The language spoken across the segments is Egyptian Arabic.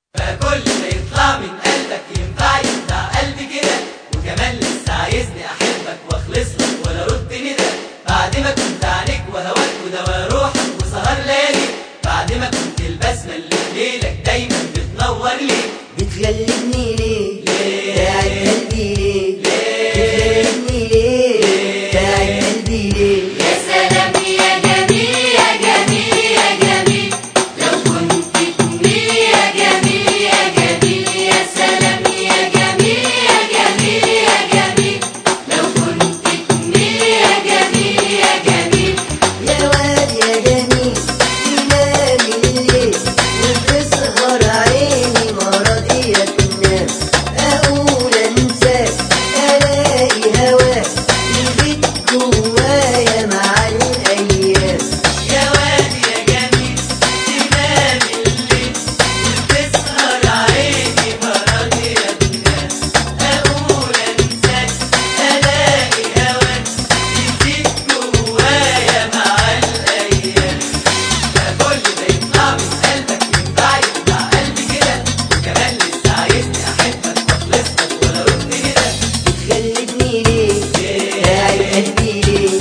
فكل ما يطلع من قلبك ينفع ينفع قلبي كده وكمان لسه عايزني احبك واخلص لك ولا رد ندى بعد ما كنت عنيك وهواك ودوا روحك وسهر ليالي بعد ما كنت البسمه اللي في ليلك دايما بتنور لي بتغلبني ليه ليه؟ تعب قلبي ليه بتغلبني ليه تعب قلبي ليه يا سلام يا جميل يا جميل يا جميل لو كنت تميل يا جميل يا جميل يا سلام يا جميل يا جميل يا جميل لو كنت تميل يا جميل يا جميل يا واد يا جميل تنام الليل وتسهر عيني مرضية تنام أقول أنساك ألاقي هواك يزيد جوايا مع الأيام يا واد يا جميل تنام الليل وتسهر عيني براضية تنام أقول أنساك ألاقي هواك يزيد جوايا مع الأيام فكل ما يطلع من قلبك ينفع يطلع قلبي كده وكمان لسه عايزني أحبك وأخلص لك ولا رد ندى بتغلبني ليه تعب قلبي ليه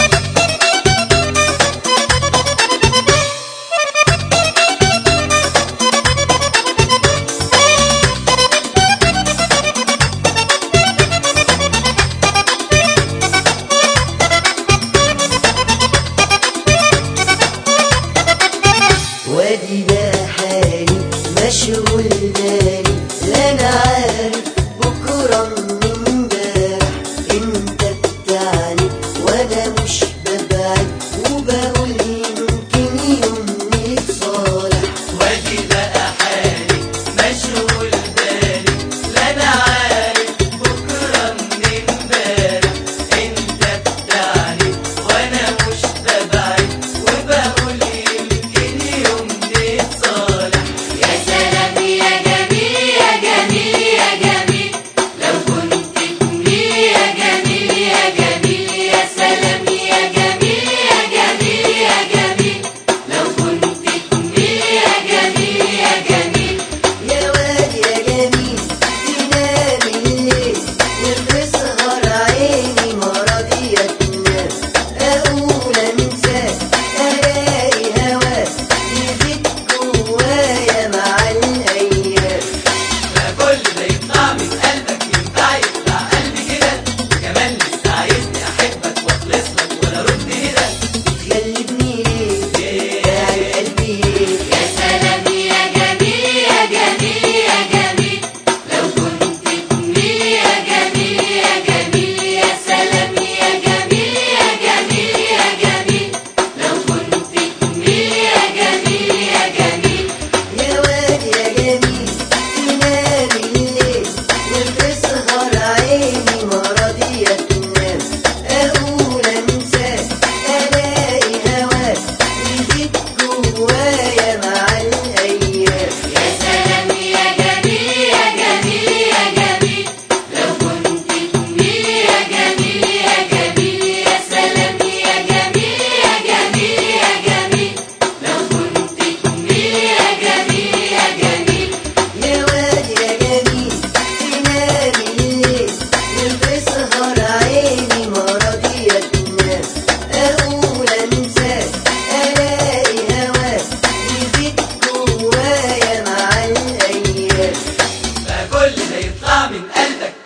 وادي ده حالي مشغول بالي لا انا عارف بكره من امبارح انت بتعني وانا مش ببعد وبقول يمكن يوم نتصالح وادي بقى حالي مشغول بالي لا انا عارف بكره من امبارح انت بتعني وانا مش ببعد وبقول يمكن يوم نتصالح يا سلام يا جميل يا جميل يا جميل لو كنت تميل يا جميل يا جميل يا سلام يا جميل يا جميل يا جميل لو كنت تميل يا جميل يا جميل يا واد يا جميل تنام الليل وتسهر عيني مرضية تنام أقول أنساك ألاقي هواك يزيد جوايا مع الأيام فكل ما يطلع من قلبك ينفع يطلع قلبي كده وكمان لسه عايزني احبك واخلص لك ولا رد ندى بتغلبني ليه تعب قلبي ليه يا سلام يا جميل يا جميل يا جميل لو كنت تميل يا جميل يا جميل يا سلام يا جميل يا جميل يا جميل لو كنت تميل يا جميل يا جميل يا واد يا جميل تنام الليل وتسهر عيني مرضية تنام أقول أنساك ألاقي هواك يزيد جوايا مع الأيام يا سلام يا جميل يا جميل يا جميل لو كنت تميل يا جميل يا جميل يا سلام يا جميل يا جميل يا جميل لو كنت تميل يا جميل يا جميل يا واد يا جميل تنام الليل وتسهر عيني مرضية تنام أقول أنساك ألاقي هواك يزيد جوايا مع الأيام فكل ما يطلع من قلبك